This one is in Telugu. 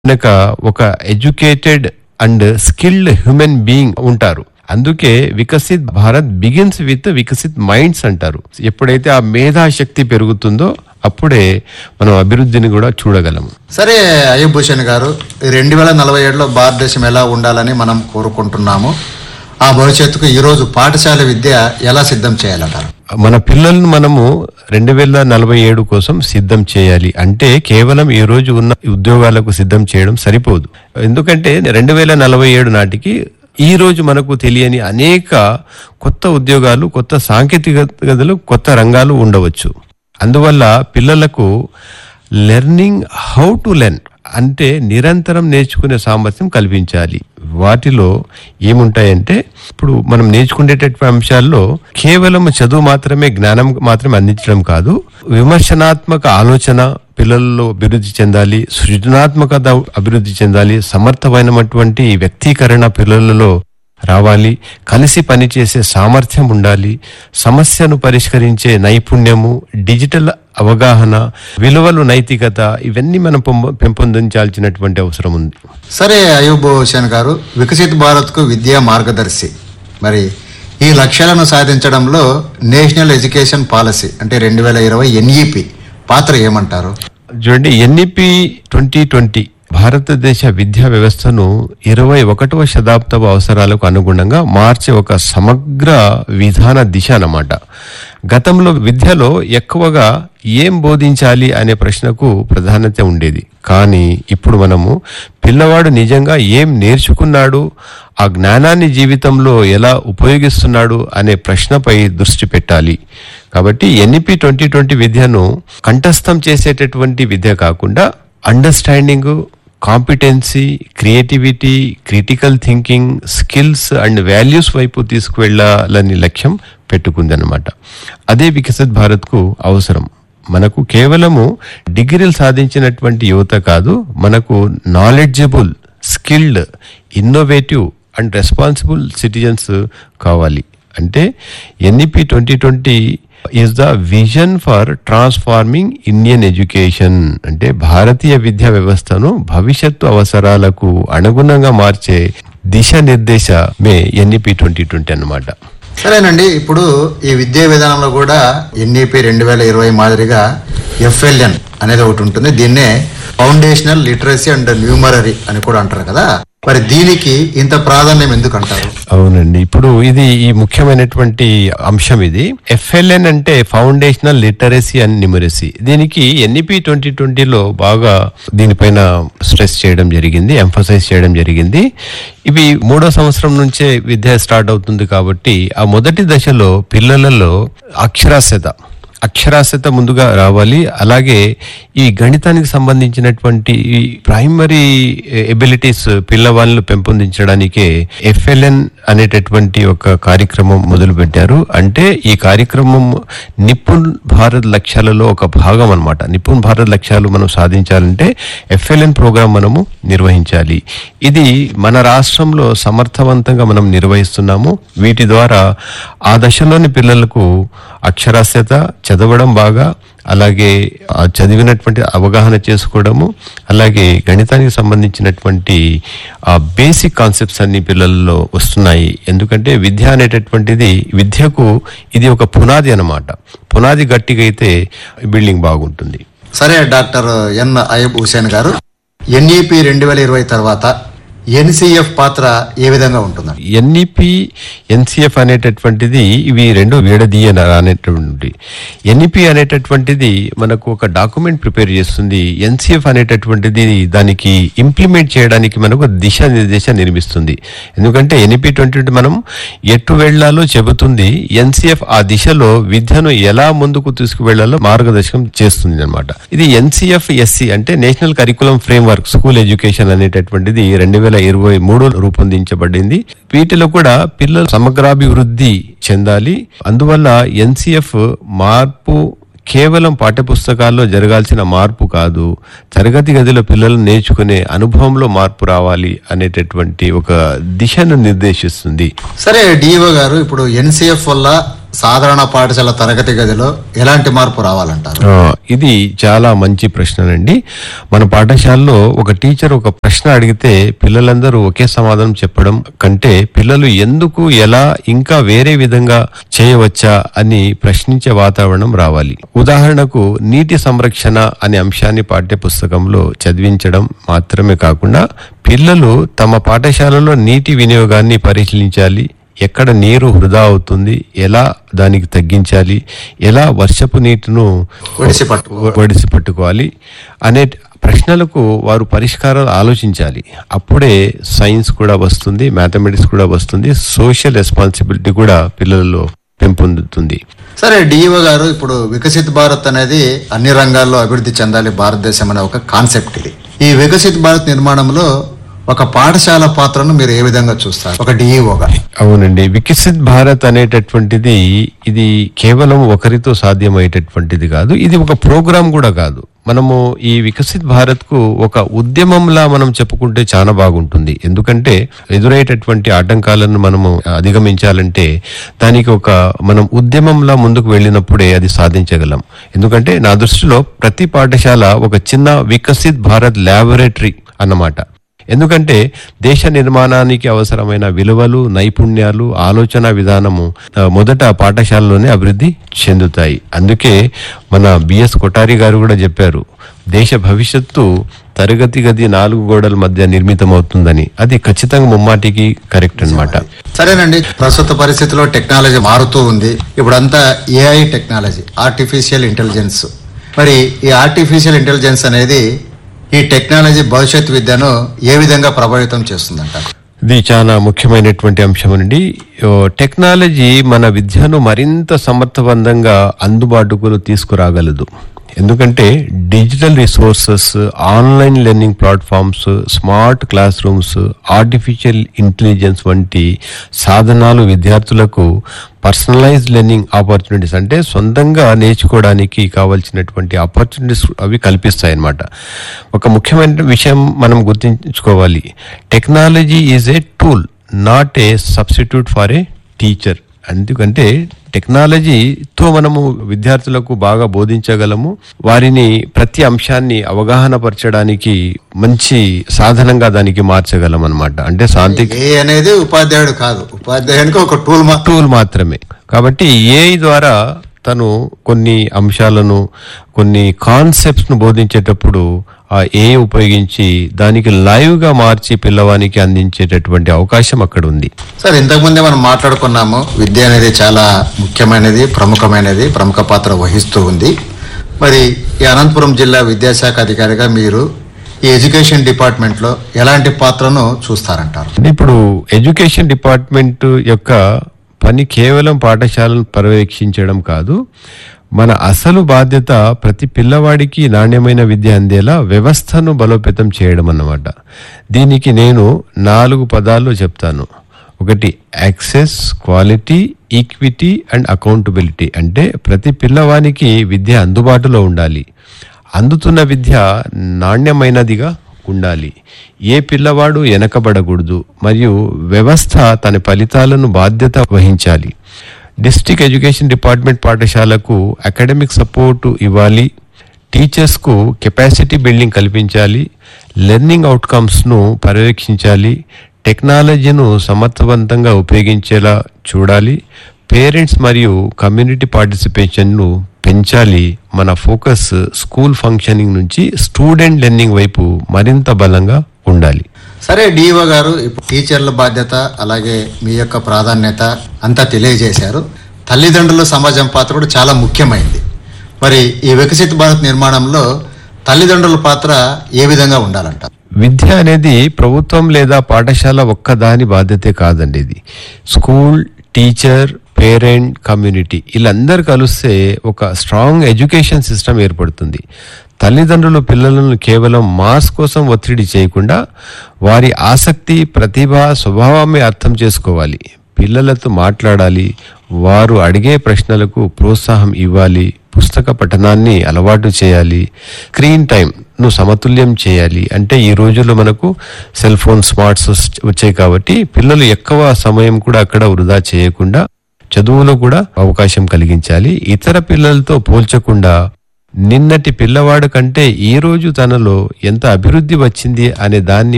కనుక ఒక educated and skilled human being ఉంటారు అందుకే Viksit Bharat begins with Viksit minds అంటారు ఎప్పుడైతే ఆ మేధాశక్తి పెరుగుతుందో అప్పుడే మనం అభివృద్ధిని కూడా చూడగలము సరే అయ్యబ్ భూషణ్ గారు రెండు వేల నలభై ఏడులో భారతదేశం ఎలా ఉండాలని మనం కోరుకుంటున్నాము ఆ భవిష్యత్తుకు ఈరోజు పాఠశాల విద్య ఎలా సిద్ధం చేయాలంటారు మన పిల్లలను మనము రెండు వేల నలభై ఏడు కోసం సిద్ధం చేయాలి అంటే కేవలం ఈ రోజు ఉన్న ఉద్యోగాలకు సిద్ధం చేయడం సరిపోదు ఎందుకంటే రెండు వేల నలభై ఏడు నాటికి ఈ రోజు మనకు తెలియని అనేక కొత్త ఉద్యోగాలు కొత్త సాంకేతికతలు కొత్త రంగాలు ఉండవచ్చు అందువల్ల పిల్లలకు లెర్నింగ్ హౌ టు లెర్న్ అంటే నిరంతరం నేర్చుకునే సామర్థ్యం కల్పించాలి వాటిలో ఏముంటాయంటే ఇప్పుడు మనం నేర్చుకునేటటువంటి అంశాల్లో కేవలం చదువు మాత్రమే జ్ఞానం మాత్రమే అందించడం కాదు విమర్శనాత్మక ఆలోచన పిల్లల్లో అభివృద్ధి చెందాలి సృజనాత్మకత అభివృద్ధి చెందాలి సమర్థమైనటువంటి వ్యక్తీకరణ పిల్లలలో రావాలి కలిసి పనిచేసే సామర్థ్యం ఉండాలి సమస్యను పరిష్కరించే నైపుణ్యము డిజిటల్ అవగాహన విలువలు నైతికత ఇవన్నీ మనం పొంప- పెంపొందించాల్సినటువంటి అవసరం ఉంది సరే అయ్యబ్ భూషణ్ గారు వికసిత్ భారత్కు విద్యా మార్గదర్శి మరి ఈ లక్ష్యాలను సాధించడంలో నేషనల్ ఎడ్యుకేషన్ పాలసీ అంటే రెండు వేల ఇరవై ఎన్ఈపి పాత్ర ఏమంటారు చూడండి ఎన్ఈపి ట్వంటీ ట్వంటీ భారతదేశ విద్యా వ్యవస్థను ఇరవై ఒకటవ శతాబ్దపు అవసరాలకు అనుగుణంగా మార్చే ఒక సమగ్ర విధాన దిశ అన్నమాట గతంలో విద్యలో ఎక్కువగా ఏం బోధించాలి అనే ప్రశ్నకు ప్రాధాన్యత ఉండేది కానీ ఇప్పుడు మనము పిల్లవాడు నిజంగా ఏం నేర్చుకున్నాడు ఆ జ్ఞానాన్ని జీవితంలో ఎలా ఉపయోగిస్తున్నాడు అనే ప్రశ్నపై దృష్టి పెట్టాలి కాబట్టి ఎన్ఈపి ట్వంటీ ట్వంటీ విద్యను కంఠస్థం చేసేటటువంటి విద్య కాకుండా understanding competency creativity critical thinking skills and values వైపు తీసుకువెళ్ళాలని లక్ష్యం పెట్టుకుందన్నమాట అదే వికసిత్ భారత్కు అవసరం మనకు కేవలము డిగ్రీలు సాధించినటువంటి యువత కాదు మనకు knowledgeable skilled innovative and responsible citizens కావాలి అంటే N E P twenty twenty is the vision for transforming Indian education అంటే భారతీయ విద్యా వ్యవస్థను భవిష్యత్తు అవసరాలకు అనుగుణంగా మార్చే దిశానిర్దేశమే ఎన్ఈపి ట్వంటీ ట్వంటీ అన్నమాట సరేనండి ఇప్పుడు ఈ విద్యా విధానంలో కూడా ఎన్ఈపి రెండు వేల ఇరవై మాదిరిగా ఎఫ్ఎల్ఎన్ అనేది ఒకటి ఉంటుంది దీన్నే ఫౌండేషనల్ లిటరసీ అండ్ న్యూమరరీ అని కూడా అంటారు కదా మరి దీనికి ఇంత ప్రాధాన్యం ఎందుకు అంటారు అవునండి ఇప్పుడు ఇది ఈ ముఖ్యమైనటువంటి అంశం ఇది ఎఫ్ఎల్ఎన్ అంటే ఫౌండేషనల్ లిటరసీ అండ్ న్యూమరసీ దీనికి ఎన్ఈపి ట్వంటీ ట్వంటీలో బాగా దీనిపైన స్ట్రెస్ చేయడం జరిగింది ఎంఫసైజ్ చేయడం జరిగింది ఇవి మూడో సంవత్సరం నుంచే విద్య స్టార్ట్ అవుతుంది కాబట్టి ఆ మొదటి దశలో పిల్లలలో అక్షరాస్యత అక్షరాస్యత ముందుగా రావాలి అలాగే ఈ గణితానికి సంబంధించినటువంటి ఈ ప్రైమరీ ఎబిలిటీస్ పిల్లవాళ్ళను పెంపొందించడానికే ఎఫ్ఎల్ఎన్ అనేటటువంటి ఒక కార్యక్రమం మొదలు పెట్టారు అంటే ఈ కార్యక్రమం నిపుణ్ భారత్ లక్ష్యాలలో ఒక భాగం అన్నమాట నిపుణ్ భారత్ లక్ష్యాలు మనం సాధించాలంటే ఎఫ్ఎల్ఎన్ ప్రోగ్రాం మనము నిర్వహించాలి ఇది మన రాష్ట్రంలో సమర్థవంతంగా మనం నిర్వహిస్తున్నాము వీటి ద్వారా ఆ దశలోని పిల్లలకు అక్షరాస్యత చదవడం బాగా అలాగే ఆ చదివినటువంటి అవగాహన చేసుకోవడము అలాగే గణితానికి సంబంధించినటువంటి ఆ బేసిక్ కాన్సెప్ట్స్ అన్ని పిల్లల్లో వస్తున్నాయి ఎందుకంటే విద్య అనేటటువంటిది విద్యకు ఇది ఒక పునాది అన్నమాట పునాది గట్టిగా అయితే బిల్డింగ్ బాగుంటుంది సరే డాక్టర్ ఎన్ అయ్యబ్ హుసేన్ గారు ఎన్ఈపి రెండు వేల ఇరవై తర్వాత ఎన్సిఎఫ్ పాత్ర ఏ విధంగా ఉంటుందండి ఎన్ఈపి ఎన్సిఎఫ్ అనేటటువంటిది ఇవి రెండు విడదీయ అనేటువంటి ఎన్ఈపి అనేటటువంటిది మనకు ఒక డాక్యుమెంట్ ప్రిపేర్ చేస్తుంది ఎన్సిఎఫ్ అనేటటువంటిది దానికి ఇంప్లిమెంట్ చేయడానికి మనకు దిశానిర్దేశ నిర్మిస్తుంది ఎందుకంటే ఎన్ఈపి ట్వంటీ మనం ఎటు వెళ్లాలో చెబుతుంది ఎన్సిఎఫ్ ఆ దిశలో విద్యను ఎలా ముందుకు తీసుకువెళ్లాలో మార్గదర్శకం చేస్తుంది అనమాట ఇది ఎన్సిఎఫ్ ఎస్సి అంటే national curriculum framework school education అనేటటువంటిది రెండు వేల ఇరవై మూడు రూపొందించబడింది వీటిలో కూడా పిల్లలు సమగ్రాభివృద్ధి చెందాలి అందువల్ల ఎన్సిఎఫ్ మార్పు కేవలం పాఠ్యపుస్తకాల్లో జరగాల్సిన మార్పు కాదు తరగతి గదిలో పిల్లలు నేర్చుకునే అనుభవంలో మార్పు రావాలి అనేటటువంటి ఒక దిశను నిర్దేశిస్తుంది సరే డిఓ గారు ఇప్పుడు ఎన్సిఎఫ్ వల్ల సాధారణ పాఠశాల తరగతి గదిలో ఎలాంటి మార్పు రావాలంటారు ఆ, ఇది చాలా మంచి ప్రశ్ననండి మన పాఠశాలలో ఒక టీచర్ ఒక ప్రశ్న అడిగితే పిల్లలందరూ ఒకే సమాధానం చెప్పడం కంటే పిల్లలు ఎందుకు ఎలా ఇంకా వేరే విధంగా చేయవచ్చా అని ప్రశ్నించే వాతావరణం రావాలి ఉదాహరణకు నీటి సంరక్షణ అనే అంశాన్ని పాఠ్య పుస్తకంలో చదివించడం మాత్రమే కాకుండా పిల్లలు తమ పాఠశాలలో నీటి వినియోగాన్ని పరిశీలించాలి ఎక్కడ నీరు వృధా అవుతుంది ఎలా దానికి తగ్గించాలి ఎలా వర్షపు నీటిను ఒడిసి పట్టు ఒడిసి పట్టుకోవాలి అనే ప్రశ్నలకు వారు పరిష్కారాలు ఆలోచించాలి అప్పుడే సైన్స్ కూడా వస్తుంది మ్యాథమెటిక్స్ కూడా వస్తుంది సోషల్ రెస్పాన్సిబిలిటీ కూడా పిల్లలలో పెంపొందుతుంది సరే డిఈఓ గారు ఇప్పుడు వికసిత్ భారత్ అనేది అన్ని రంగాల్లో అభివృద్ధి చెందాలి భారతదేశం అనే ఒక కాన్సెప్ట్ ఇది ఈ వికసిత్ భారత్ నిర్మాణంలో ఒక పాఠశాల పాత్రను మీరు ఏ విధంగా చూస్తారు ఒక డిఈఓగా అవునండి వికసిత్ భారత్ అనేటటువంటిది ఇది కేవలం ఒకరితో సాధ్యమయ్యేటటువంటిది కాదు ఇది ఒక ప్రోగ్రాం కూడా కాదు మనము ఈ వికసిత్ భారత్ కు ఒక ఉద్యమంలా మనం చెప్పుకుంటే చాలా బాగుంటుంది ఎందుకంటే ఎదురయ్యేటటువంటి ఆటంకాలను మనము అధిగమించాలంటే దానికి ఒక మనం ఉద్యమంలా ముందుకు వెళ్ళినప్పుడే అది సాధించగలం ఎందుకంటే నా దృష్టిలో ప్రతి పాఠశాల ఒక చిన్న వికసిత్ భారత్ ల్యాబొరేటరీ అన్నమాట ఎందుకంటే దేశ నిర్మాణానికి అవసరమైన విలువలు నైపుణ్యాలు ఆలోచన విధానము ఆ, మొదట పాఠశాలలోనే అభివృద్ధి చెందుతాయి అందుకే మన బిఎస్ కొటారి గారు కూడా చెప్పారు దేశ భవిష్యత్తు తరగతి గది నాలుగు గోడల మధ్య నిర్మితమవుతుందని అది ఖచ్చితంగా ముమ్మాటికి కరెక్ట్ అన్నమాట సరేనండి ప్రస్తుత పరిస్థితిలో టెక్నాలజీ మారుతూ ఉంది ఇప్పుడంతా ఏఐ టెక్నాలజీ ఆర్టిఫిషియల్ ఇంటెలిజెన్స్ మరి ఈ ఆర్టిఫిషియల్ ఇంటెలిజెన్స్ అనేది ఈ టెక్నాలజీ భవిష్యత్ విద్యను ఏ విధంగా ప్రభావితం చేస్తుందంటారు ఇది చాలా ముఖ్యమైనటువంటి అంశం అండి ఓ, టెక్నాలజీ మన విద్యను మరింత సమర్థవంతంగా అందుబాటుకు తీసుకురాగలదు ఎందుకంటే digital resources online learning platforms smart classrooms artificial intelligence వంటి సాధనాలు విద్యార్థులకు పర్సనలైజ్ లెర్నింగ్ ఆపర్చునిటీస్ అంటే సొంతంగా నేర్చుకోవడానికి కావాల్సినటువంటి ఆపర్చునిటీస్ అవి కల్పిస్తాయి అన్నమాట ఒక ముఖ్యమైన విషయం మనం గుర్తుంచుకోవాలి technology is a tool not a substitute for a teacher ఎందుకంటే టెక్నాలజీతో మనము విద్యార్థులకు బాగా బోధించగలము వారిని ప్రతి అంశాన్ని అవగాహన పరచడానికి మంచి సాధనంగా దానికి మార్చగలం అన్నమాట అంటే శాంతి ఏ అనేది ఉపాధ్యాయుడు కాదు ఉపాధ్యాయునికి ఒక టూల్ మా టూల్ మాత్రమే కాబట్టి ఏఐ ద్వారా తను కొన్ని అంశాలను కొన్ని కాన్సెప్ట్స్ ను బోధించేటప్పుడు ఆ ఏ ఉపయోగించి దానికి లైవ్ గా మార్చి పిల్లవానికి అందించేటటువంటి అవకాశం అక్కడ ఉంది సార్ ఇంతకుముందే మనం మాట్లాడుకున్నాము విద్య అనేది చాలా ముఖ్యమైనది ప్రముఖమైనది ప్రముఖ పాత్ర వహిస్తూ ఉంది మరి ఈ అనంతపురం జిల్లా విద్యాశాఖ అధికారిగా మీరు ఈ ఎడ్యుకేషన్ డిపార్ట్మెంట్లో ఎలాంటి పాత్రను చూస్తారంటారు అంటే ఇప్పుడు ఎడ్యుకేషన్ డిపార్ట్మెంట్ యొక్క పని కేవలం పాఠశాలను పర్యవేక్షించడం కాదు మన అసలు బాధ్యత ప్రతి పిల్లవాడికి నాణ్యమైన విద్య అందేలా వ్యవస్థను బలోపేతం చేయడం అన్నమాట దీనికి నేను నాలుగు పదాలు చెప్తాను ఒకటి access quality equity and accountability అంటే ప్రతి పిల్లవానికి విద్య అందుబాటులో ఉండాలి అందుతున్న విద్య నాణ్యమైనదిగా ఉండాలి ఏ పిల్లవాడు వెనకబడకూడదు మరియు వ్యవస్థ తన ఫలితాలను బాధ్యత వహించాలి డిస్ట్రిక్ట్ ఎడ్యుకేషన్ డిపార్ట్మెంట్ పాఠశాలకు అకాడమిక్ సపోర్టు ఇవ్వాలి టీచర్స్కు కెపాసిటీ బిల్డింగ్ కల్పించాలి లెర్నింగ్ అవుట్కమ్స్ను పర్యవేక్షించాలి టెక్నాలజీను సమర్థవంతంగా ఉపయోగించేలా చూడాలి పేరెంట్స్ మరియు కమ్యూనిటీ పార్టిసిపేషన్ను పెంచాలి మన ఫోకస్ స్కూల్ ఫంక్షనింగ్ నుంచి స్టూడెంట్ లెర్నింగ్ వైపు మరింత బలంగా ఉండాలి సరే డిఓ గారు ఇప్పుడు టీచర్ల బాధ్యత అలాగే మీ యొక్క ప్రాధాన్యత అంతా తెలియజేశారు తల్లిదండ్రుల సమాజం పాత్ర కూడా చాలా ముఖ్యమైంది మరి ఈ వికసిత భారత్ నిర్మాణంలో తల్లిదండ్రుల పాత్ర ఏ విధంగా ఉండాలంటారు విద్య అనేది ప్రభుత్వం లేదా పాఠశాల ఒక్కదాని బాధ్యతే కాదండి ఇది స్కూల్ టీచర్ పేరెంట్ కమ్యూనిటీ వీళ్ళందరూ కలిస్తే ఒక స్ట్రాంగ్ ఎడ్యుకేషన్ సిస్టమ్ ఏర్పడుతుంది తల్లిదండ్రులు పిల్లలను కేవలం మార్క్స్ కోసం ఒత్తిడి చేయకుండా వారి ఆసక్తి ప్రతిభ స్వభావాన్ని అర్థం చేసుకోవాలి పిల్లలతో మాట్లాడాలి వారు అడిగే ప్రశ్నలకు ప్రోత్సాహం ఇవ్వాలి పుస్తక పఠనాన్ని అలవాటు చేయాలి స్క్రీన్ టైం ను సమతుల్యం చేయాలి అంటే ఈ రోజుల్లో మనకు సెల్ ఫోన్ స్మార్ట్స్ వచ్చాయి కాబట్టి పిల్లలు ఎక్కువ సమయం కూడా అక్కడ వృధా చేయకుండా చదువులో కూడా అవకాశం కలిగించాలి ఇతర పిల్లలతో పోల్చకుండా నిన్నటి పిల్లవాడు కంటే ఈ రోజు తనలో ఎంత అభివృద్ధి వచ్చింది అనే దాన్ని